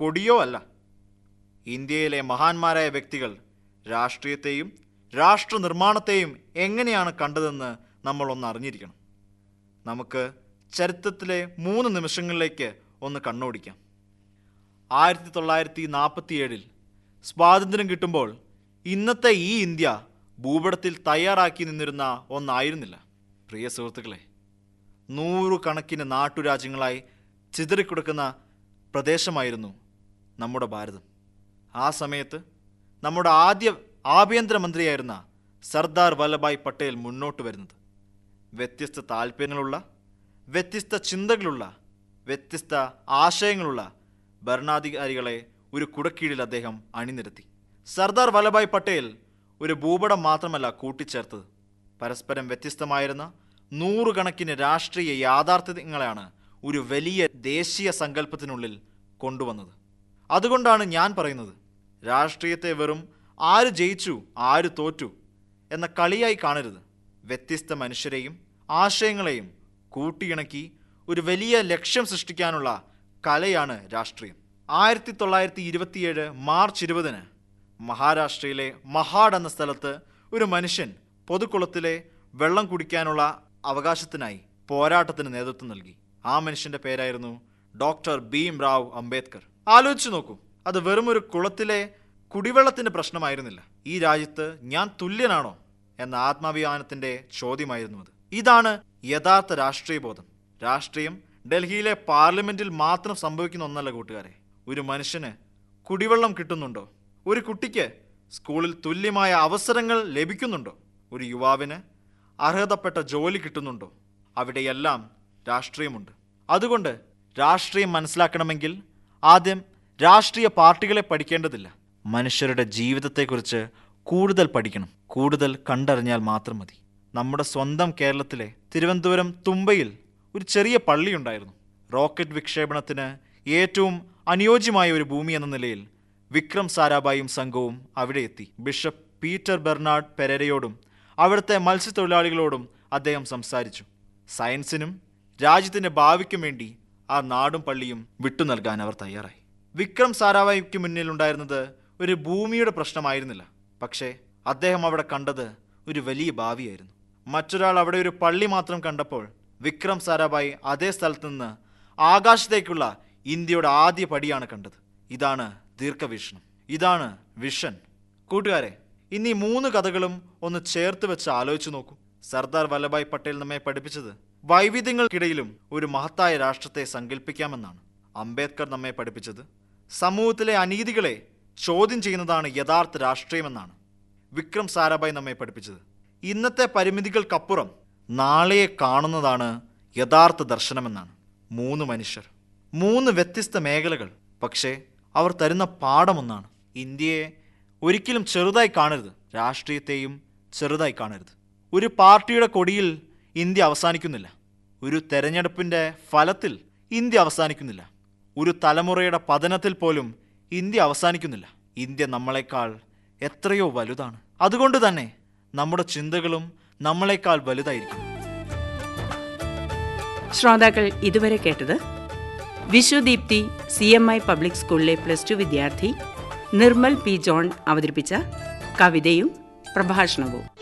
കൊടിയോ അല്ല ഇന്ത്യയിലെ മഹാന്മാരായ വ്യക്തികൾ രാഷ്ട്രീയത്തെയും രാഷ്ട്ര നിർമ്മാണത്തെയും എങ്ങനെയാണ് കണ്ടതെന്ന് നമ്മൾ ഒന്ന് അറിഞ്ഞിരിക്കണം നമുക്ക് ചരിത്രത്തിലെ മൂന്ന് നിമിഷങ്ങളിലേക്ക് ഒന്ന് കണ്ണോടിക്കാം ആയിരത്തി തൊള്ളായിരത്തി നാൽപ്പത്തിയേഴിൽ സ്വാതന്ത്ര്യം കിട്ടുമ്പോൾ ഇന്നത്തെ ഈ ഇന്ത്യ ഭൂപടത്തിൽ തയ്യാറാക്കി നിന്നിരുന്ന ഒന്നായിരുന്നില്ല പ്രിയ സുഹൃത്തുക്കളെ നൂറുകണക്കിന് നാട്ടുരാജ്യങ്ങളായി ചിതറിക്കിടക്കുന്ന പ്രദേശമായിരുന്നു നമ്മുടെ ഭാരതം ആ സമയത്ത് നമ്മുടെ ആദ്യ ആഭ്യന്തരമന്ത്രിയായിരുന്ന സർദാർ വല്ലഭായ് പട്ടേൽ മുന്നോട്ട് വരുന്നത് വ്യത്യസ്ത താല്പര്യങ്ങളുള്ള വ്യത്യസ്ത ചിന്തകളുള്ള വ്യത്യസ്ത ആശയങ്ങളുള്ള ഭരണാധികാരികളെ ഒരു കുടക്കീഴിൽ അദ്ദേഹം അണിനിരത്തി സർദാർ വല്ലഭായ് പട്ടേൽ ഒരു ഭൂപടം മാത്രമല്ല കൂട്ടിച്ചേർത്തത് പരസ്പരം വ്യത്യസ്തമായിരുന്ന നൂറുകണക്കിന് രാഷ്ട്രീയ യാഥാർത്ഥ്യങ്ങളെയാണ് ഒരു വലിയ ദേശീയ സങ്കല്പത്തിനുള്ളിൽ കൊണ്ടുവന്നത് അതുകൊണ്ടാണ് ഞാൻ പറയുന്നത് രാഷ്ട്രീയത്തെ വെറും ആര് ജയിച്ചു ആര് തോറ്റു എന്ന കളിയായി കാണരുത് വ്യത്യസ്ത മനുഷ്യരെയും ആശയങ്ങളെയും കൂട്ടിയിണക്കി ഒരു വലിയ ലക്ഷ്യം സൃഷ്ടിക്കാനുള്ള കലയാണ് രാഷ്ട്രീയം ആയിരത്തി തൊള്ളായിരത്തി ഇരുപത്തിയേഴ് മാർച്ച് ഇരുപതിന് മഹാരാഷ്ട്രയിലെ മഹാഡ് എന്ന സ്ഥലത്ത് ഒരു മനുഷ്യൻ പൊതുക്കുളത്തിലെ വെള്ളം കുടിക്കാനുള്ള അവകാശത്തിനായി പോരാട്ടത്തിന് നേതൃത്വം നൽകി ആ മനുഷ്യന്റെ പേരായിരുന്നു ഡോക്ടർ ഭീം റാവ് അംബേദ്കർ ആലോചിച്ചു നോക്കൂ അത് വെറും ഒരു കുളത്തിലെ കുടിവെള്ളത്തിന്റെ പ്രശ്നമായിരുന്നില്ല ഈ രാജ്യത്ത് ഞാൻ തുല്യനാണോ എന്ന ആത്മാഭിമാനത്തിന്റെ ചോദ്യമായിരുന്നു അത് ഇതാണ് യഥാർത്ഥ രാഷ്ട്രീയ ബോധം രാഷ്ട്രീയം ഡൽഹിയിലെ പാർലമെന്റിൽ മാത്രം സംഭവിക്കുന്ന ഒന്നല്ല കൂട്ടുകാരെ ഒരു മനുഷ്യന് കുടിവെള്ളം കിട്ടുന്നുണ്ടോ ഒരു കുട്ടിക്ക് സ്കൂളിൽ തുല്യമായ അവസരങ്ങൾ ലഭിക്കുന്നുണ്ടോ ഒരു യുവാവിന് അർഹതപ്പെട്ട ജോലി കിട്ടുന്നുണ്ടോ അവിടെയെല്ലാം രാഷ്ട്രീയമുണ്ട് അതുകൊണ്ട് രാഷ്ട്രീയം മനസ്സിലാക്കണമെങ്കിൽ ആദ്യം രാഷ്ട്രീയ പാർട്ടികളെ പഠിക്കേണ്ടതില്ല മനുഷ്യരുടെ ജീവിതത്തെക്കുറിച്ച് കൂടുതൽ പഠിക്കണം കൂടുതൽ കണ്ടറിഞ്ഞാൽ മാത്രം മതി നമ്മുടെ സ്വന്തം കേരളത്തിലെ തിരുവനന്തപുരം തുമ്പയിൽ ഒരു ചെറിയ പള്ളിയുണ്ടായിരുന്നു റോക്കറ്റ് വിക്ഷേപണത്തിന് ഏറ്റവും അനുയോജ്യമായ ഒരു ഭൂമി എന്ന നിലയിൽ വിക്രം സാരാഭായും സംഘവും അവിടെ എത്തി ബിഷപ്പ് പീറ്റർ ബെർണാഡ് പെരരയോടും അവിടുത്തെ മത്സ്യത്തൊഴിലാളികളോടും അദ്ദേഹം സംസാരിച്ചു സയൻസിനും രാജ്യത്തിന്റെ ഭാവിക്കും വേണ്ടി ആ നാടും പള്ളിയും വിട്ടു നൽകാൻ അവർ തയ്യാറായി വിക്രം സാരാഭായിക്ക് മുന്നിൽ ഉണ്ടായിരുന്നത് ഒരു ഭൂമിയുടെ പ്രശ്നമായിരുന്നില്ല പക്ഷേ അദ്ദേഹം അവിടെ കണ്ടത് ഒരു വലിയ ഭാവിയായിരുന്നു മറ്റൊരാൾ അവിടെ ഒരു പള്ളി മാത്രം കണ്ടപ്പോൾ വിക്രം സാരാഭായി അതേ സ്ഥലത്ത് നിന്ന് ആകാശത്തേക്കുള്ള ഇന്ത്യയുടെ ആദ്യ പടിയാണ് കണ്ടത് ഇതാണ് ദീർഘവീക്ഷണം ഇതാണ് വിഷൻ കൂട്ടുകാരെ ഇനി ഈ മൂന്ന് കഥകളും ഒന്ന് ചേർത്ത് വെച്ച് ആലോചിച്ചു നോക്കൂ സർദാർ വല്ലഭായ് പട്ടേൽ നമ്മെ പഠിപ്പിച്ചത് വൈവിധ്യങ്ങൾക്കിടയിലും ഒരു മഹത്തായ രാഷ്ട്രത്തെ സങ്കല്പിക്കാമെന്നാണ് അംബേദ്കർ നമ്മെ പഠിപ്പിച്ചത് സമൂഹത്തിലെ അനീതികളെ ചോദ്യം ചെയ്യുന്നതാണ് യഥാർത്ഥ രാഷ്ട്രീയമെന്നാണ് വിക്രം സാരാഭായ് നമ്മെ പഠിപ്പിച്ചത് ഇന്നത്തെ പരിമിതികൾക്കപ്പുറം നാളെയെ കാണുന്നതാണ് യഥാർത്ഥ ദർശനമെന്നാണ് മൂന്ന് മനുഷ്യർ മൂന്ന് വ്യത്യസ്ത മേഖലകൾ പക്ഷേ അവർ തരുന്ന പാഠമൊന്നാണ് ഇന്ത്യയെ ഒരിക്കലും ചെറുതായി കാണരുത് രാഷ്ട്രീയത്തെയും ചെറുതായി കാണരുത് ഒരു പാർട്ടിയുടെ കൊടിയിൽ ഇന്ത്യ അവസാനിക്കുന്നില്ല ഒരു തെരഞ്ഞെടുപ്പിൻ്റെ ഫലത്തിൽ ഇന്ത്യ അവസാനിക്കുന്നില്ല ഒരു തലമുറയുടെ പതനത്തിൽ പോലും ഇന്ത്യ അവസാനിക്കുന്നില്ല ഇന്ത്യ നമ്മളെക്കാൾ എത്രയോ വലുതാണ് അതുകൊണ്ട് തന്നെ നമ്മുടെ ചിന്തകളും നമ്മളെക്കാൾ വലുതായിരിക്കും ശ്രോതാക്കൾ ഇതുവരെ കേട്ടത് Viswadeepthi C M I public സ്കൂളിലെ പ്ലസ് ടു വിദ്യാർത്ഥി നിർമ്മൽ പി ജോൺ അവതരിപ്പിച്ച കവിതയും പ്രഭാഷണവും